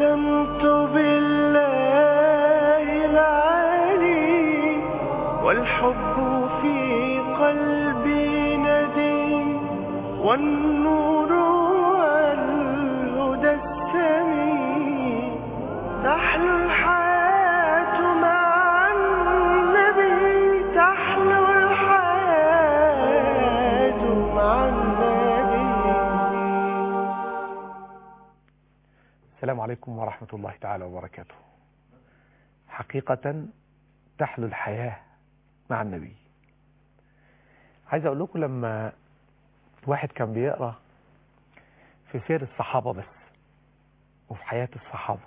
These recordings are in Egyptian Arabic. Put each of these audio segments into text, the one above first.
أقسمت بالله العلي والحب في قلبي ندي والنور والهدى السمي تحلو الحياة مع النبي تحلو الحياة مع النبي السلام عليكم ورحمة الله تعالى وبركاته حقيقة تحلو الحياة مع النبي عايز أقول لكم لما واحد كان بيقرأ في سير الصحابة بس وفي حياة الصحابة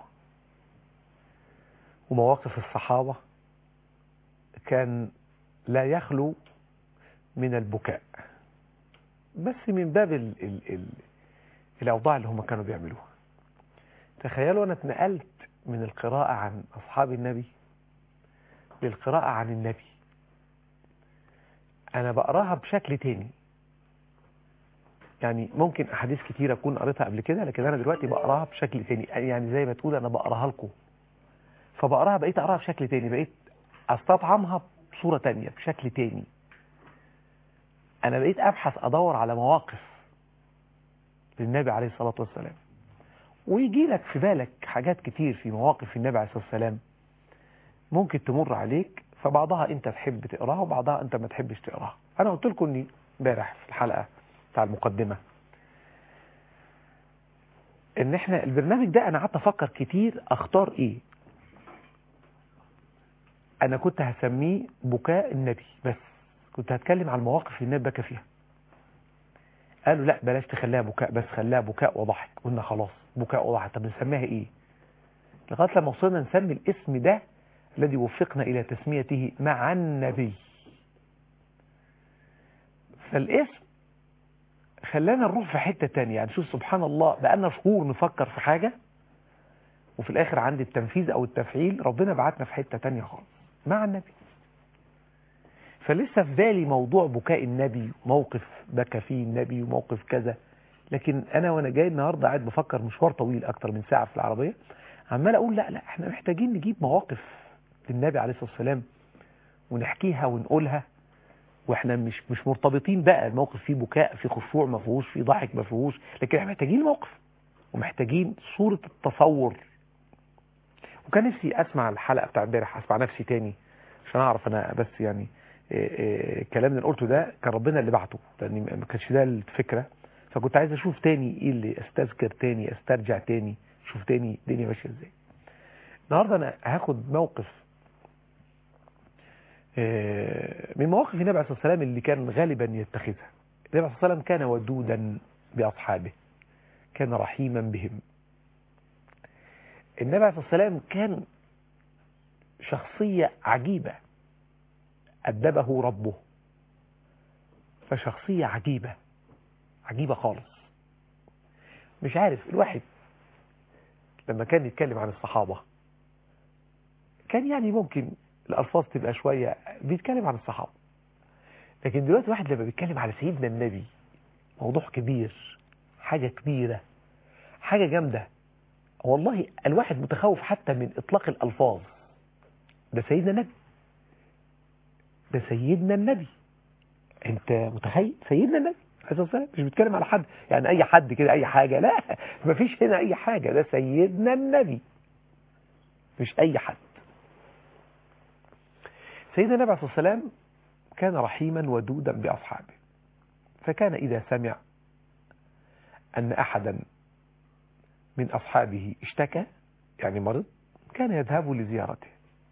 ومواقف الصحابة كان لا يخلو من البكاء بس من باب ال ال ال الأوضاع اللي هم كانوا بيعملوها تخيلوا أنا اتنقلت من القراءة عن أصحاب النبي للقراءة عن النبي أنا بقراها بشكل تاني يعني ممكن أحاديث كتير أكون قريتها قبل كده لكن أنا دلوقتي بقراها بشكل تاني يعني زي ما تقول أنا بقراها لكم فبقراها بقيت أقراها بشكل تاني بقيت أستطعمها بصورة تانية بشكل تاني أنا بقيت أبحث أدور على مواقف للنبي عليه الصلاة والسلام ويجي لك في بالك حاجات كتير في مواقف النبي عليه الصلاة والسلام ممكن تمر عليك فبعضها انت تحب تقراها وبعضها انت ما تحبش تقراها انا قلت لكم اني امبارح في الحلقة بتاع المقدمة ان احنا البرنامج ده انا قعدت افكر كتير اختار ايه انا كنت هسميه بكاء النبي بس كنت هتكلم عن المواقف اللي النبي بكى فيها قالوا لا بلاش تخليها بكاء بس خليها بكاء وضحك قلنا خلاص بكاء وضحك طب نسميها ايه لغايه لما وصلنا نسمي الاسم ده الذي وفقنا الى تسميته مع النبي فالاسم خلانا نروح في حته تانية يعني شوف سبحان الله بقالنا شهور نفكر في حاجه وفي الاخر عند التنفيذ او التفعيل ربنا بعتنا في حته تانية خالص مع النبي فلسه في بالي موضوع بكاء النبي موقف بكى فيه النبي وموقف كذا لكن انا وانا جاي النهارده قاعد بفكر مشوار طويل اكتر من ساعه في العربيه عمال اقول لا لا احنا محتاجين نجيب مواقف للنبي عليه الصلاه والسلام ونحكيها ونقولها واحنا مش مش مرتبطين بقى الموقف فيه بكاء فيه خشوع ما فيهوش فيه ضحك ما فيهوش لكن احنا محتاجين الموقف ومحتاجين صوره التصور وكان نفسي اسمع الحلقه بتاع امبارح اسمع نفسي تاني عشان اعرف انا بس يعني الكلام اللي قلته ده كان ربنا اللي بعته لان ما كانش ده الفكره فكنت عايز اشوف تاني ايه اللي استذكر تاني استرجع تاني اشوف تاني الدنيا ماشيه ازاي النهارده انا هاخد موقف من مواقف النبي عليه الصلاه والسلام اللي كان غالبا يتخذها النبي عليه الصلاه والسلام كان ودودا باصحابه كان رحيما بهم النبي عليه الصلاه والسلام كان شخصيه عجيبه أدبه ربه فشخصية عجيبة عجيبة خالص مش عارف الواحد لما كان يتكلم عن الصحابة كان يعني ممكن الألفاظ تبقى شوية بيتكلم عن الصحابة لكن دلوقتي واحد لما بيتكلم على سيدنا النبي موضوع كبير حاجة كبيرة حاجة جامدة والله الواحد متخوف حتى من إطلاق الألفاظ ده سيدنا النبي ده سيدنا النبي انت متخيل سيدنا النبي عليه الصلاه والسلام مش بيتكلم على حد يعني اي حد كده اي حاجه لا مفيش هنا اي حاجه ده سيدنا النبي مش اي حد سيدنا النبي عليه الصلاه والسلام كان رحيما ودودا باصحابه فكان اذا سمع ان احدا من اصحابه اشتكى يعني مرض كان يذهب لزيارته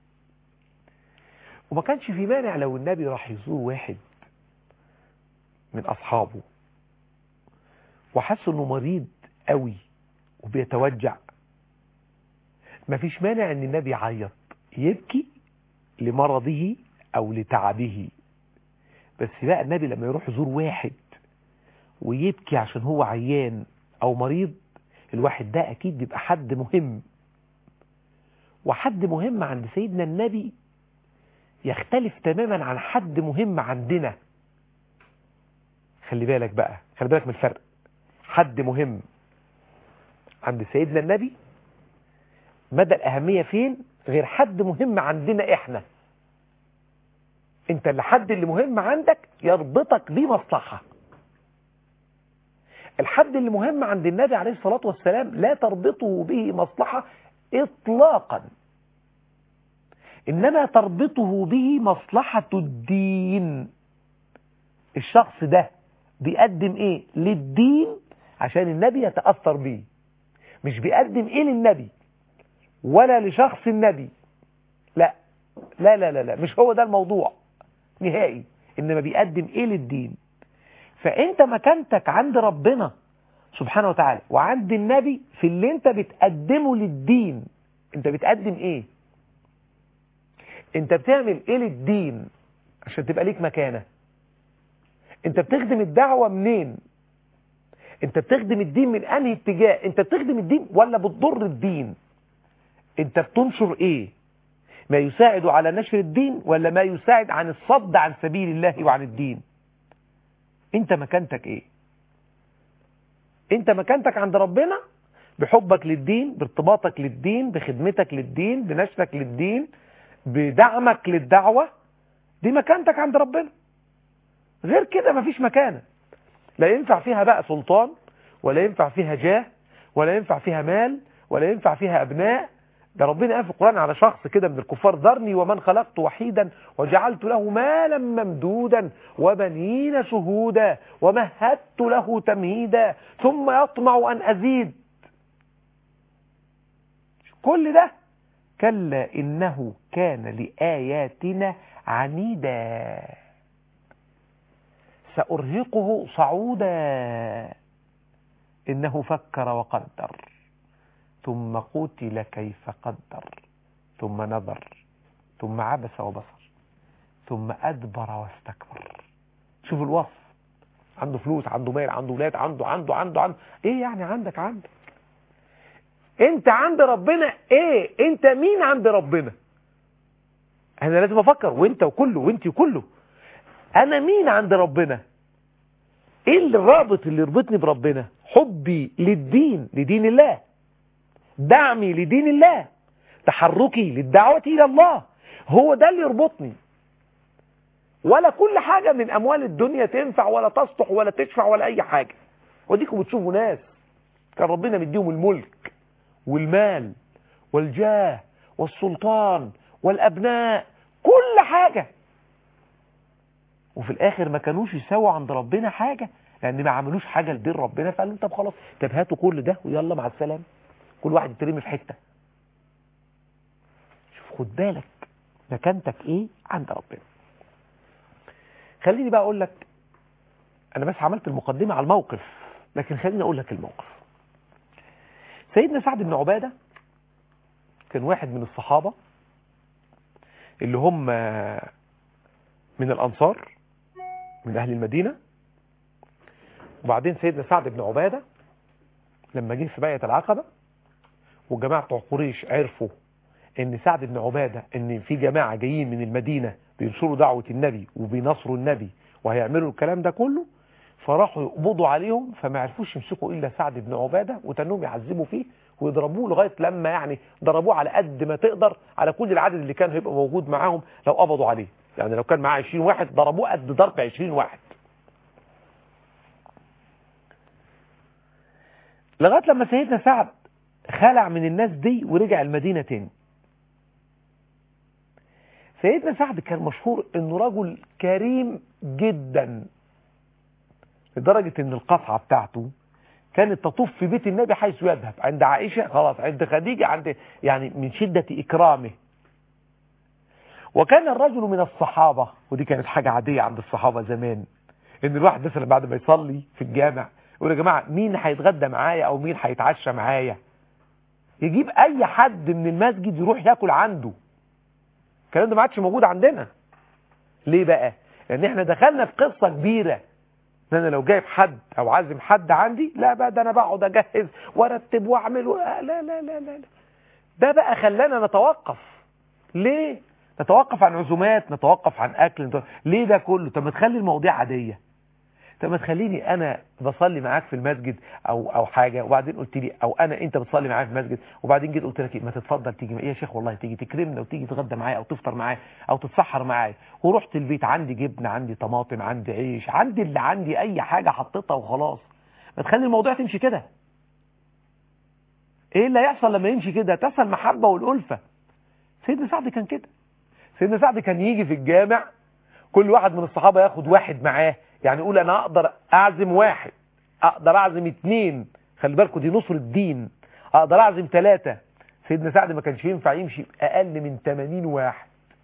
وما كانش في مانع لو النبي راح يزور واحد من أصحابه وحس انه مريض قوي وبيتوجع ما فيش مانع ان النبي يعيط يبكي لمرضه او لتعبه بس بقى النبي لما يروح يزور واحد ويبكي عشان هو عيان او مريض الواحد ده اكيد بيبقى حد مهم وحد مهم عند سيدنا النبي يختلف تماما عن حد مهم عندنا خلي بالك بقى خلي بالك من الفرق حد مهم عند سيدنا النبي مدى الأهمية فين غير حد مهم عندنا إحنا أنت الحد اللي مهم عندك يربطك بيه مصلحة الحد اللي مهم عند النبي عليه الصلاة والسلام لا تربطه به مصلحة إطلاقا إنما تربطه به مصلحة الدين الشخص ده بيقدم إيه للدين عشان النبي يتأثر بيه مش بيقدم إيه للنبي ولا لشخص النبي لا لا لا لا, لا. مش هو ده الموضوع نهائي إنما بيقدم إيه للدين فأنت مكانتك عند ربنا سبحانه وتعالى وعند النبي في اللي انت بتقدمه للدين انت بتقدم ايه انت بتعمل ايه للدين عشان تبقى ليك مكانة انت بتخدم الدعوة منين انت بتخدم الدين من انهي اتجاه انت بتخدم الدين ولا بتضر الدين انت بتنشر ايه ما يساعد على نشر الدين ولا ما يساعد عن الصد عن سبيل الله وعن الدين انت مكانتك ايه انت مكانتك عند ربنا بحبك للدين بارتباطك للدين بخدمتك للدين بنشرك للدين بدعمك للدعوة دي مكانتك عند ربنا غير كده مفيش مكانة لا ينفع فيها بقى سلطان ولا ينفع فيها جاه ولا ينفع فيها مال ولا ينفع فيها أبناء ده ربنا قال في القرآن على شخص كده من الكفار ذرني ومن خلقت وحيدا وجعلت له مالا ممدودا وبنين شهودا ومهدت له تمهيدا ثم يطمع أن أزيد كل ده كلا إنه كان لآياتنا عنيدا سأرهقه صعودا إنه فكر وقدر ثم قتل كيف قدر ثم نظر ثم عبس وبصر ثم أدبر واستكبر شوف الوصف عنده فلوس عنده مال عنده ولاد عنده عنده عنده عنده ايه يعني عندك عندك انت عند ربنا ايه انت مين عند ربنا انا لازم افكر وانت وكله وانت وكله انا مين عند ربنا ايه اللي الرابط اللي يربطني بربنا حبي للدين لدين الله دعمي لدين الله تحركي للدعوة إلى الله هو ده اللي يربطني ولا كل حاجة من أموال الدنيا تنفع ولا تصلح ولا تشفع ولا أي حاجة وديكم بتشوفوا ناس كان ربنا مديهم الملك والمال والجاه والسلطان والأبناء كل حاجة وفي الآخر ما كانوش يساووا عند ربنا حاجة لأن ما عملوش حاجة لدين ربنا فقالوا طب خلاص طب هاتوا كل ده ويلا مع السلامة كل واحد يترمي في حتة شوف خد بالك مكانتك ايه عند ربنا خليني بقى اقول لك انا بس عملت المقدمة على الموقف لكن خليني اقول لك الموقف سيدنا سعد بن عبادة كان واحد من الصحابة اللي هم من الانصار من اهل المدينة وبعدين سيدنا سعد بن عبادة لما جه في بيعة العقبة وجماعة بتوع قريش عرفوا ان سعد بن عبادة ان في جماعة جايين من المدينة بينشروا دعوة النبي وبينصروا النبي وهيعملوا الكلام ده كله فراحوا يقبضوا عليهم فما عرفوش يمسكوا الا سعد بن عبادة وتنهم يعذبوا فيه ويضربوه لغاية لما يعني ضربوه على قد ما تقدر على كل العدد اللي كان هيبقى موجود معاهم لو قبضوا عليه يعني لو كان معاه 20 واحد ضربوه قد ضرب 20 واحد لغاية لما سيدنا سعد خلع من الناس دي ورجع المدينة تاني سيدنا سعد كان مشهور انه رجل كريم جدا لدرجة ان القصعة بتاعته كانت تطوف في بيت النبي حيث يذهب عند عائشة خلاص عند خديجة عند يعني من شدة إكرامه وكان الرجل من الصحابة ودي كانت حاجة عادية عند الصحابة زمان ان الواحد مثلا بعد ما يصلي في الجامع يقول يا جماعة مين هيتغدى معايا او مين هيتعشى معايا يجيب اي حد من المسجد يروح ياكل عنده الكلام ده ما عادش موجود عندنا ليه بقى لان احنا دخلنا في قصة كبيرة ان انا لو جايب حد او عازم حد عندي لا بقى ده انا بقعد اجهز وارتب واعمل و... لا لا لا لا لا ده بقى خلانا نتوقف ليه نتوقف عن عزومات نتوقف عن اكل نتوقف... ليه ده كله طب ما تخلي المواضيع عاديه طب ما تخليني انا بصلي معاك في المسجد او او حاجه وبعدين قلت لي او انا انت بتصلي معايا في المسجد وبعدين جيت قلت لك إيه، ما تتفضل تيجي ايه يا شيخ والله تيجي تكرمنا وتيجي تتغدى معايا او تفطر معايا او تتسحر معايا ورحت البيت عندي جبنه عندي طماطم عندي عيش عندي اللي عندي اي حاجه حطيتها وخلاص ما تخلي الموضوع تمشي كده ايه اللي هيحصل لما يمشي كده تحصل المحبه والالفه سيدنا سعد كان كده سيدنا سعد كان يجي في الجامع كل واحد من الصحابة ياخد واحد معاه يعني يقول انا اقدر اعزم واحد اقدر اعزم اتنين خلي بالكم دي نصر الدين اقدر اعزم ثلاثة سيدنا سعد ما كانش ينفع يمشي اقل من 80 واحد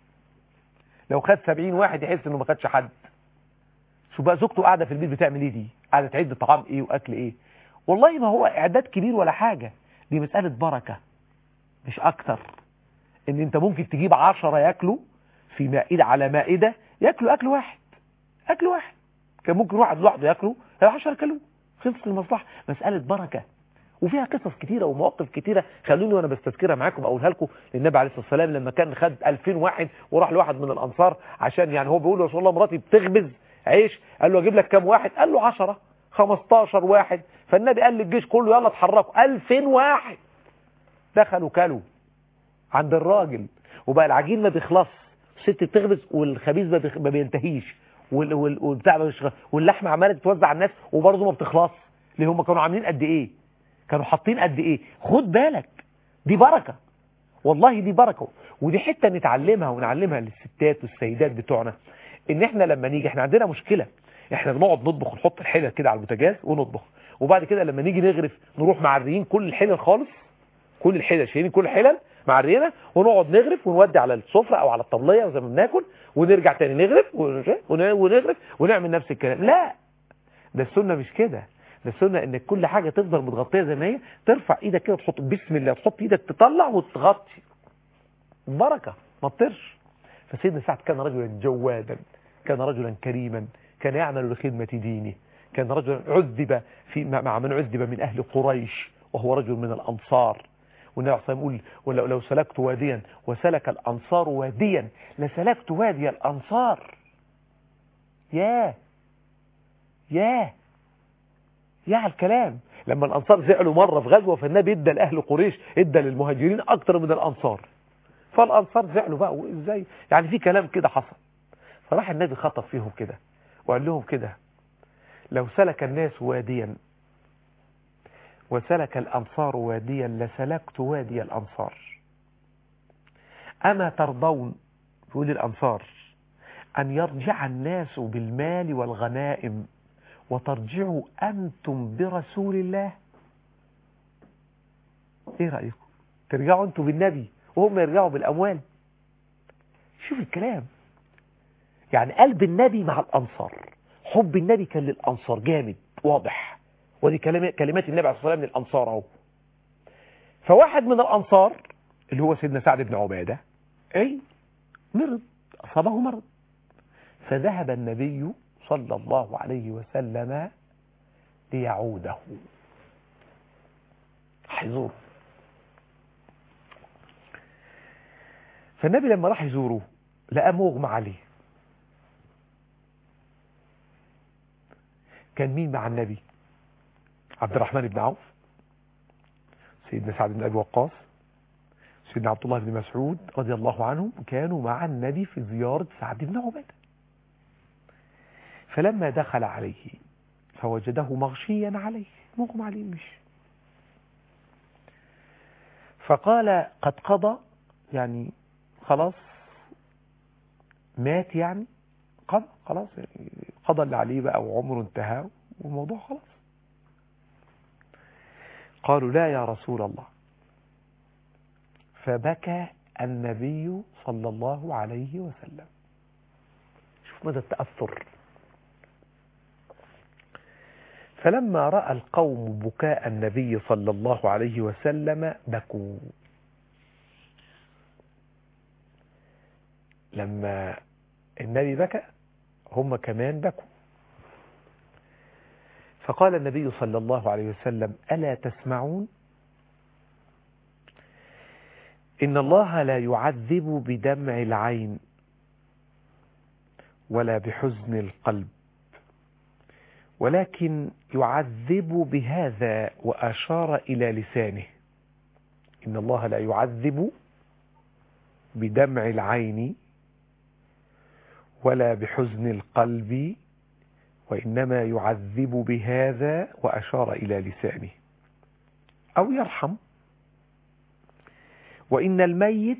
لو خد 70 واحد يحس انه ما خدش حد شو بقى زوجته قاعدة في البيت بتعمل ايه دي قاعدة تعد طعام ايه واكل ايه والله ما هو اعداد كبير ولا حاجة دي مسألة بركة مش اكتر ان انت ممكن تجيب عشرة ياكلوا في مائدة على مائدة ياكلوا اكل واحد اكل واحد كان ممكن واحد لوحده ياكله العشرة كلوه خلصت المصلحة مسألة بركة وفيها قصص كتيرة ومواقف كتيرة خلوني وانا بستذكرها معاكم اقولها لكم للنبي عليه الصلاة والسلام لما كان خد 2000 واحد وراح لواحد من الانصار عشان يعني هو بيقول له يا رسول الله مراتي بتخبز عيش قال له اجيب لك كام واحد قال له 10 15 واحد فالنبي قال للجيش كله يلا اتحركوا 2000 واحد دخلوا كلوا عند الراجل وبقى العجين ما بيخلص الست بتخبز والخبيز ما, بيخ... ما بينتهيش وال... وال... والبتاع ما بيشغل واللحمه عماله تتوزع على الناس وبرضه ما بتخلص ليه هم كانوا عاملين قد ايه كانوا حاطين قد ايه خد بالك دي بركه والله دي بركه ودي حته نتعلمها ونعلمها للستات والسيدات بتوعنا ان احنا لما نيجي احنا عندنا مشكله احنا بنقعد نطبخ ونحط الحلل كده على البوتاجاز ونطبخ وبعد كده لما نيجي نغرف نروح معريين كل الحلل خالص كل الحلل شايلين كل الحلل معرينا ونقعد نغرف ونودي على السفرة او على الطبلية زي ما بناكل ونرجع تاني نغرف ونغرف ونعمل نفس الكلام لا ده السنة مش كده ده السنة ان كل حاجة تفضل متغطية زي ما هي ترفع ايدك كده وتحط بسم الله تحط ايدك تطلع وتغطي بركة ما تطرش فسيدنا سعد كان رجلا جوادا كان رجلا كريما كان يعمل لخدمة دينه كان رجلا عذب في مع من عذب من اهل قريش وهو رجل من الانصار والنبي عليه الصلاه يقول ولو لو سلكت واديا وسلك الانصار واديا لسلكت وادي الانصار ياه ياه يا على الكلام لما الانصار زعلوا مره في غزوه فالنبي ادى لاهل قريش ادى للمهاجرين اكتر من الانصار فالانصار زعلوا بقى وازاي يعني في كلام كده حصل فراح النبي خطب فيهم كده وقال لهم كده لو سلك الناس واديا وسلك الأنصار واديا لسلكت وادي الأنصار أما ترضون يقول الأنصار أن يرجع الناس بالمال والغنائم وترجعوا أنتم برسول الله إيه رأيكم ترجعوا أنتم بالنبي وهم يرجعوا بالأموال شوف الكلام يعني قلب النبي مع الأنصار حب النبي كان للأنصار جامد واضح ودي كلمات النبي عليه الصلاة والسلام للأنصار اهو فواحد من الأنصار اللي هو سيدنا سعد بن عبادة أي مرض أصابه مرض فذهب النبي صلى الله عليه وسلم ليعوده هيزوره فالنبي لما راح يزوره لقى مغمى عليه كان مين مع النبي عبد الرحمن بن عوف سيدنا سعد بن أبي وقاص سيدنا عبد الله بن مسعود رضي الله عنهم كانوا مع النبي في زيارة سعد بن عبادة فلما دخل عليه فوجده مغشيا عليه مغمى عليه مش فقال قد قضى يعني خلاص مات يعني قضى خلاص يعني قضى اللي عليه بقى وعمره انتهى والموضوع خلاص قالوا لا يا رسول الله فبكى النبي صلى الله عليه وسلم شوف مدى التأثر فلما رأى القوم بكاء النبي صلى الله عليه وسلم بكوا لما النبي بكى هم كمان بكوا فقال النبي صلى الله عليه وسلم ألا تسمعون إن الله لا يعذب بدمع العين ولا بحزن القلب ولكن يعذب بهذا وأشار إلى لسانه إن الله لا يعذب بدمع العين ولا بحزن القلب وإنما يعذب بهذا وأشار إلى لسانه أو يرحم وإن الميت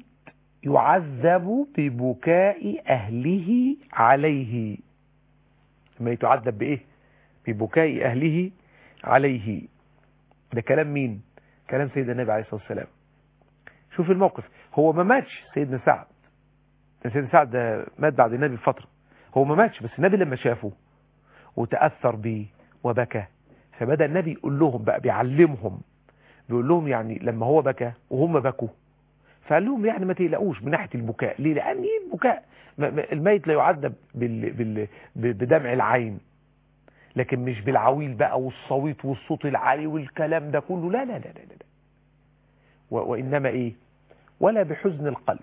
يعذب ببكاء أهله عليه الميت يعذب بإيه ببكاء أهله عليه ده كلام مين كلام سيدنا النبي عليه الصلاة والسلام شوف الموقف هو ما ماتش سيدنا سعد سيدنا سعد ده مات بعد النبي بفترة هو ما ماتش بس النبي لما شافه وتأثر بيه وبكى فبدأ النبي يقول لهم بقى بيعلمهم بيقول لهم يعني لما هو بكى وهم بكوا فقال لهم يعني ما تقلقوش من ناحية البكاء ليه لأن ايه البكاء الميت لا يعذب بال... بال... بدمع العين لكن مش بالعويل بقى والصويت والصوت العالي والكلام ده كله لا لا لا لا, لا. و... وإنما ايه ولا بحزن القلب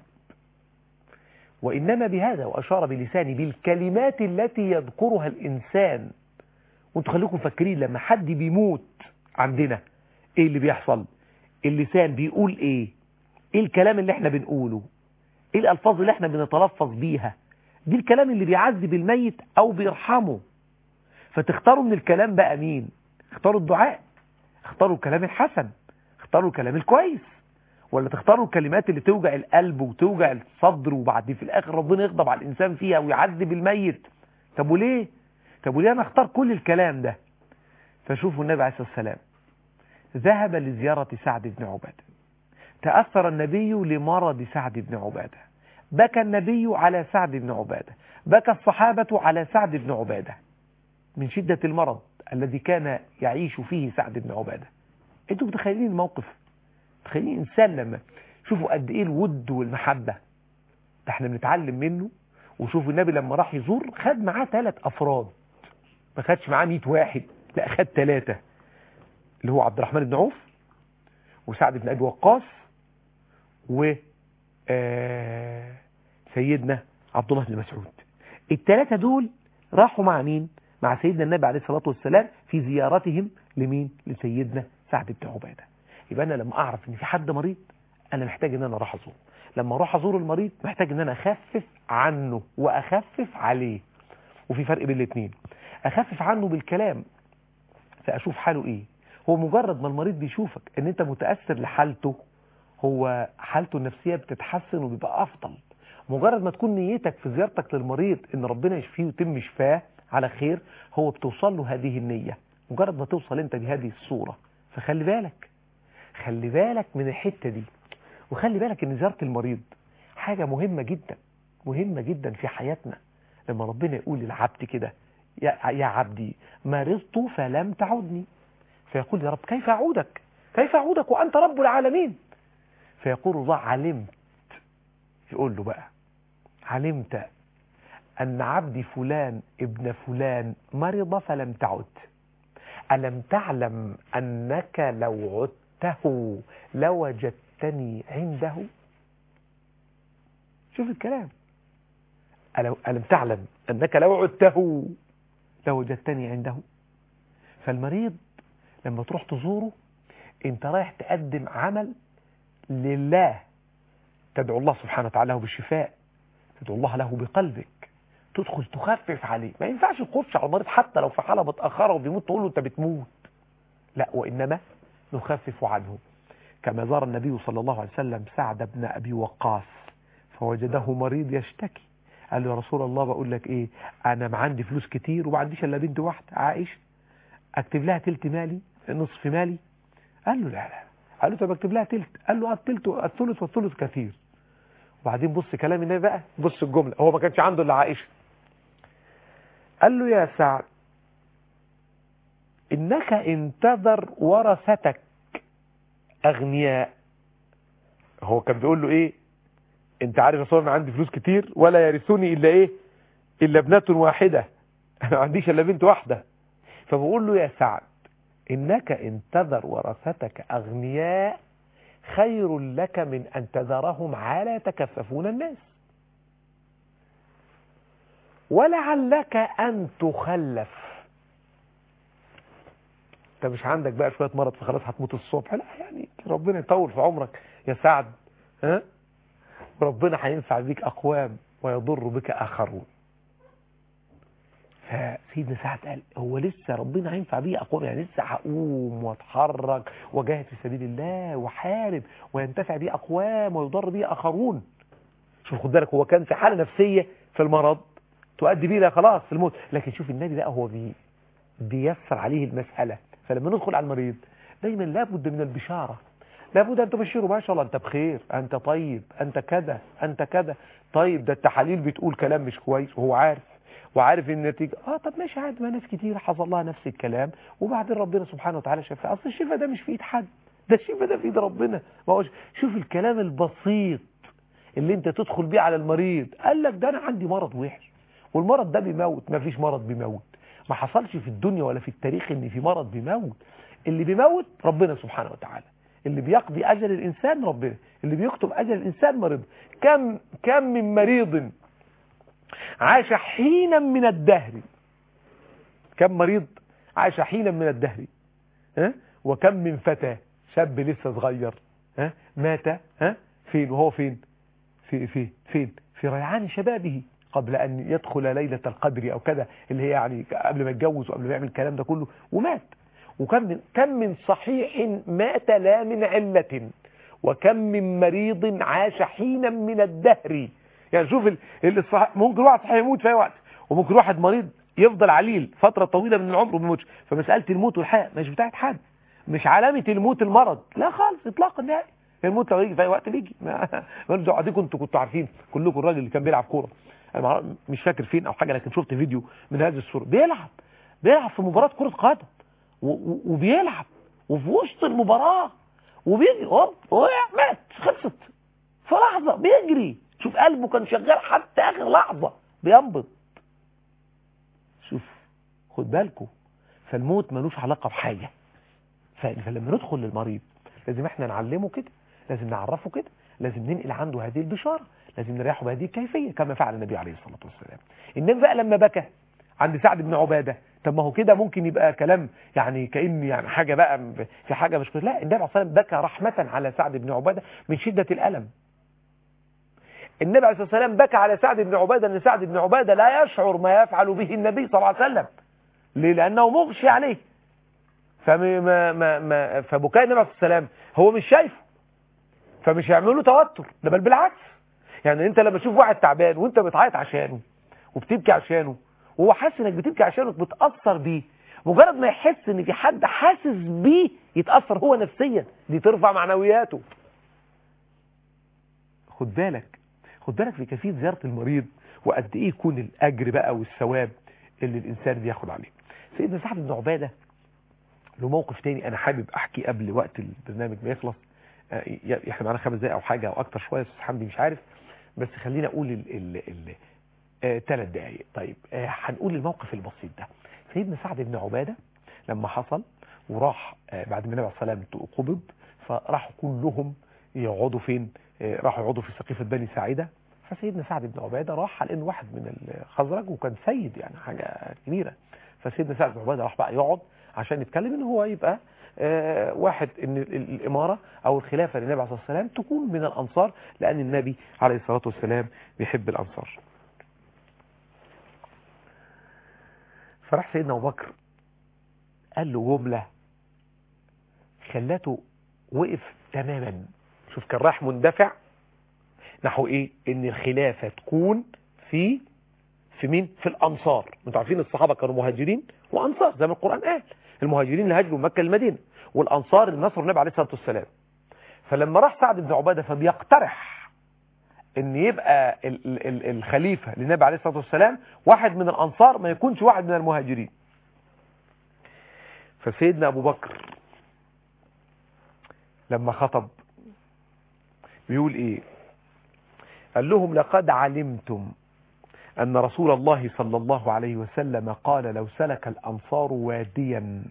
وإنما بهذا وأشار بلسانه بالكلمات التي يذكرها الإنسان وانتوا خليكم فاكرين لما حد بيموت عندنا ايه اللي بيحصل اللسان بيقول ايه ايه الكلام اللي احنا بنقوله ايه الالفاظ اللي احنا بنتلفظ بيها دي الكلام اللي بيعذب الميت او بيرحمه فتختاروا من الكلام بقى مين اختاروا الدعاء اختاروا الكلام الحسن اختاروا الكلام الكويس ولا تختاروا الكلمات اللي توجع القلب وتوجع الصدر وبعد في الاخر ربنا يغضب على الانسان فيها ويعذب الميت طب وليه طب وليه انا اختار كل الكلام ده فشوفوا النبي عليه الصلاه والسلام ذهب لزيارة سعد بن عبادة تأثر النبي لمرض سعد بن عبادة بكى النبي على سعد بن عبادة بكى الصحابة على سعد بن عبادة من شدة المرض الذي كان يعيش فيه سعد بن عبادة انتوا متخيلين الموقف متخيلين انسان لما شوفوا قد ايه الود والمحبة ده احنا بنتعلم منه وشوفوا النبي لما راح يزور خد معاه ثلاث افراد ما خدش معاه 100 واحد لا خد ثلاثة اللي هو عبد الرحمن بن عوف وسعد بن ابي وقاص و سيدنا عبد الله بن مسعود الثلاثه دول راحوا مع مين مع سيدنا النبي عليه الصلاه والسلام في زيارتهم لمين لسيدنا سعد بن عباده يبقى انا لما اعرف ان في حد مريض انا محتاج ان انا اروح ازوره لما اروح ازور المريض محتاج ان انا اخفف عنه واخفف عليه وفي فرق بين الاثنين اخفف عنه بالكلام فاشوف حاله ايه هو مجرد ما المريض بيشوفك ان انت متأثر لحالته هو حالته النفسية بتتحسن وبيبقى افضل مجرد ما تكون نيتك في زيارتك للمريض ان ربنا يشفيه ويتم شفاه على خير هو بتوصل له هذه النية مجرد ما توصل انت بهذه الصورة فخلي بالك خلي بالك من الحتة دي وخلي بالك ان زيارة المريض حاجة مهمة جدا مهمة جدا في حياتنا لما ربنا يقول للعبد كده يا, يا عبدي مرضت فلم تعدني فيقول يا رب كيف أعودك كيف أعودك وأنت رب العالمين فيقول الله علمت يقول له بقى علمت أن عبدي فلان ابن فلان مرض فلم تعد ألم تعلم أنك لو عدته لوجدتني عنده شوف الكلام ألم تعلم أنك لو عدته لوجدتني عنده فالمريض لما تروح تزوره انت رايح تقدم عمل لله تدعو الله سبحانه وتعالى له بالشفاء تدعو الله له بقلبك تدخل تخفف عليه ما ينفعش تخش على المريض حتى لو في حالة متأخرة وبيموت تقول له انت بتموت لا وإنما نخفف عنه كما زار النبي صلى الله عليه وسلم سعد بن أبي وقاص فوجده مريض يشتكي قال له يا رسول الله بقول لك ايه انا ما عندي فلوس كتير وما عنديش الا بنت واحده عائشه اكتب لها تلت مالي نصف مالي قال له لا لا قال له طب اكتب لها تلت قال له التلت الثلث والثلث كثير وبعدين بص كلام النبي بقى بص الجمله هو ما كانش عنده الا عائشه قال له يا سعد انك انتظر ورثتك اغنياء هو كان بيقول له ايه انت عارف يا صور انا عندي فلوس كتير ولا يرثني الا ايه الا ابنه واحده انا ما عنديش الا بنت واحده فبقول له يا سعد إنك إن تذر ورثتك أغنياء خير لك من أن تذرهم على يتكففون الناس ولعلك أن تخلف انت مش عندك بقى شويه مرض فخلاص هتموت الصبح لا يعني ربنا يطول في عمرك يا سعد ها ربنا هينفع بيك اقوام ويضر بك اخرون فسيدنا سعد قال هو لسه ربنا هينفع بيه اقوام يعني لسه هقوم واتحرك واجاهد في سبيل الله وحارب وينتفع بيه اقوام ويضر بيه اخرون شوف خد بالك هو كان في حاله نفسيه في المرض تؤدي بيه خلاص الموت لكن شوف النبي بقى هو بي بيسر عليه المساله فلما ندخل على المريض دايما لابد من البشاره لابد ان تبشره ما شاء الله انت بخير انت طيب انت كذا انت كذا طيب ده التحاليل بتقول كلام مش كويس وهو عارف وعارف النتيجة اه طب ماشي عادي ما ناس كتير حصل لها نفس الكلام وبعدين ربنا سبحانه وتعالى شفاء اصل الشفاء ده مش في ايد حد ده الشفاء ده في ايد ربنا ما هوش شوف الكلام البسيط اللي انت تدخل بيه على المريض قال لك ده انا عندي مرض وحش والمرض ده بيموت ما فيش مرض بيموت ما حصلش في الدنيا ولا في التاريخ ان في مرض بيموت اللي بيموت ربنا سبحانه وتعالى اللي بيقضي اجل الانسان ربنا اللي بيكتب اجل الانسان مريض كم كم من مريض عاش حينا من الدهر كم مريض عاش حينا من الدهر ها وكم من فتى شاب لسه صغير ها مات ها فين وهو فين في في فين في ريعان شبابه قبل ان يدخل ليلة القدر او كذا اللي هي يعني قبل ما يتجوز وقبل ما يعمل الكلام ده كله ومات وكم من كم من صحيح مات لا من علة وكم من مريض عاش حينا من الدهر يعني شوف ال- ال- الصح... ممكن واحد صحيح يموت في اي وقت وممكن واحد مريض يفضل عليل فترة طويلة من العمر وما يموتش فمسألة الموت والحياة مش بتاعت حد مش علامة الموت المرض لا خالص اطلاقا نهائي الموت لو يجي في اي وقت بيجي ما مالوش دعوه دي كنتوا كنتوا عارفين كلكم الراجل اللي كان بيلعب كوره انا معرف- مش فاكر فين او حاجه لكن شفت فيديو من هذه الصوره بيلعب بيلعب في مباراه كره قدم و- و- وبيلعب وفي وسط المباراه وبيجري هوب وقع مات خلصت في لحظه بيجري شوف قلبه كان شغال حتى اخر لحظه بينبض شوف خد بالكم فالموت ملوش علاقه بحاجه ف- فلما ندخل للمريض لازم احنا نعلمه كده لازم نعرفه كده لازم ننقل عنده هذه البشارة لازم نريحه بهذه الكيفية كما فعل النبي عليه الصلاة والسلام النبي بقى لما بكى عند سعد بن عبادة طب ما هو كده ممكن يبقى كلام يعني كأن يعني حاجة بقى م- في حاجة مش كويسة. لا النبي عليه الصلاة والسلام بكى رحمة على سعد بن عبادة من شدة الألم النبي عليه الصلاة والسلام بكى على سعد بن عبادة أن سعد بن عبادة لا يشعر ما يفعل به النبي صلى الله عليه وسلم ليه؟ لأنه مغشي عليه فما ما ما ما فبكاء النبي عليه الصلاه والسلام هو مش شايفه فمش هيعمل له توتر ده بل بالعكس يعني انت لما تشوف واحد تعبان وانت بتعيط عشانه وبتبكي عشانه وهو حاسس انك بتبكي عشانه بتاثر بيه مجرد ما يحس ان في حد حاسس بيه يتاثر هو نفسيا دي ترفع معنوياته خد بالك خد بالك في كيفيه زياره المريض وقد ايه يكون الاجر بقى والثواب اللي الانسان بياخد عليه سيدنا سعد بن عباده له موقف تاني انا حابب احكي قبل وقت البرنامج ما يخلص آه، ي- احنا معانا خمس دقايق او حاجه او اكتر شويه استاذ حمدي مش عارف بس خلينا اقول ال ال ال آه، ثلاث دقايق طيب آه، هنقول الموقف البسيط ده سيدنا سعد بن عباده لما حصل وراح آه، بعد ما النبي عليه الصلاه والسلام قبض فراحوا كلهم يقعدوا فين آه، راحوا يقعدوا في سقيفه بني ساعده فسيدنا سعد بن عباده راح على انه واحد من الخزرج وكان سيد يعني حاجه كبيره فسيدنا سعد بن عباده راح بقى يقعد عشان يتكلم ان هو يبقى آه، واحد ان ال- ال- الاماره او الخلافه للنبي عليه الصلاه والسلام تكون من الانصار لان النبي عليه الصلاه والسلام بيحب الانصار فراح سيدنا ابو بكر قال له جمله خلاته وقف تماما شوف كان رايح مندفع نحو ايه ان الخلافه تكون في في مين في الانصار انتوا عارفين الصحابه كانوا مهاجرين وانصار زي ما القران قال المهاجرين اللي هاجروا من مكه للمدينه والانصار اللي نصروا النبي عليه الصلاه والسلام فلما راح سعد بن عباده فبيقترح ان يبقى ال ال ال الخليفه للنبي عليه الصلاه والسلام واحد من الانصار ما يكونش واحد من المهاجرين فسيدنا ابو بكر لما خطب بيقول ايه قال لهم لقد علمتم أن رسول الله صلى الله عليه وسلم قال لو سلك الأنصار واديا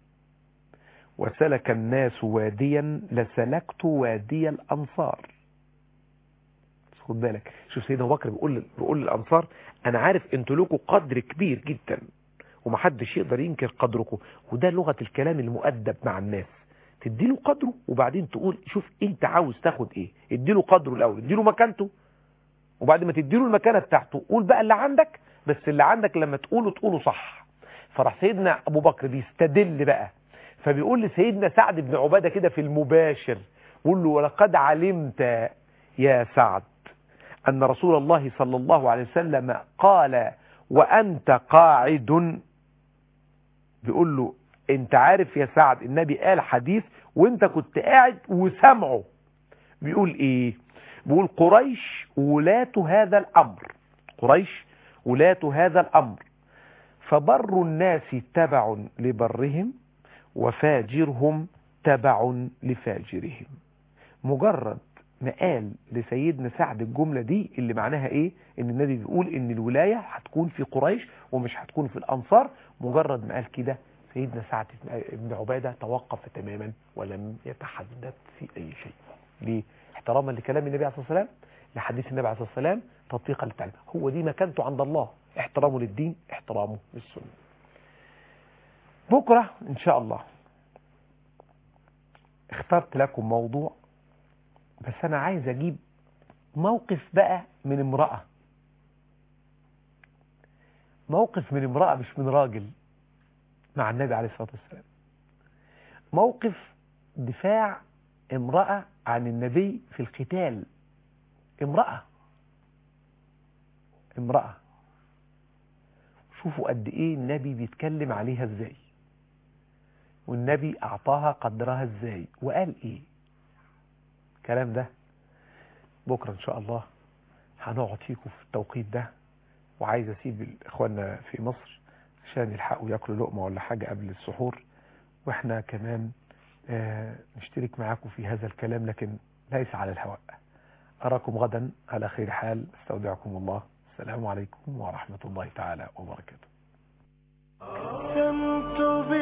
وسلك الناس واديا لسلكت وادي الأنصار بس خد بالك شوف سيدنا أبو بكر بيقول بيقول للأنصار أنا عارف أنتوا لكم قدر كبير جدا ومحدش يقدر ينكر قدركم وده لغة الكلام المؤدب مع الناس تديله قدره وبعدين تقول شوف انت عاوز تاخد ايه اديله قدره الاول اديله مكانته وبعد ما تديله المكانة بتاعته قول بقى اللي عندك بس اللي عندك لما تقوله تقوله صح فراح سيدنا ابو بكر بيستدل بقى فبيقول لسيدنا سعد بن عبادة كده في المباشر بيقول له ولقد علمت يا سعد أن رسول الله صلى الله عليه وسلم قال وأنت قاعد بيقول له انت عارف يا سعد النبي قال حديث وانت كنت قاعد وسمعه بيقول ايه بيقول قريش ولاة هذا الأمر قريش ولاة هذا الأمر فبر الناس تبع لبرهم وفاجرهم تبع لفاجرهم مجرد ما قال لسيدنا سعد الجملة دي اللي معناها ايه ان النبي بيقول ان الولاية هتكون في قريش ومش هتكون في الانصار مجرد ما قال كده سيدنا سعد بن عبادة توقف تماما ولم يتحدث في اي شيء ليه احتراما لكلام النبي عليه الصلاة والسلام لحديث النبي عليه الصلاة والسلام تطبيقا للتعليم هو دي مكانته عند الله احترامه للدين احترامه للسنة بكرة ان شاء الله اخترت لكم موضوع بس انا عايز اجيب موقف بقى من امرأة موقف من امرأة مش من راجل مع النبي عليه الصلاة والسلام موقف دفاع امرأة عن النبي في القتال امرأة امرأة شوفوا قد ايه النبي بيتكلم عليها ازاي والنبي اعطاها قدرها ازاي وقال ايه الكلام ده بكرة ان شاء الله هنقعد فيكم في التوقيت ده وعايز اسيب اخواننا في مصر عشان يلحقوا ياكلوا لقمة ولا حاجة قبل السحور واحنا كمان آه نشترك معاكم في هذا الكلام لكن ليس على الهواء أراكم غدا على خير حال استودعكم الله السلام عليكم ورحمة الله تعالى وبركاته أقسمت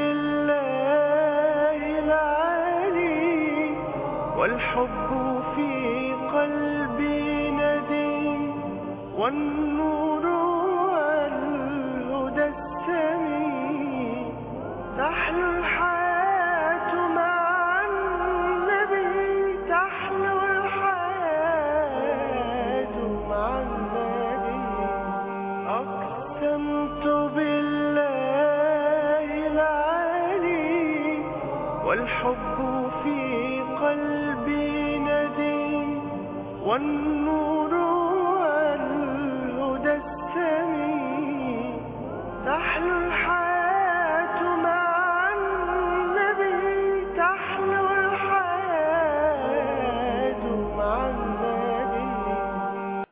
بالله العلي والحب في قلبي ندي والنور والهدى السمي تحلو الحياة مع النبي تحلو الحياة مع النبي أقسمت بالله العلي والحب في قلبي ندي والنور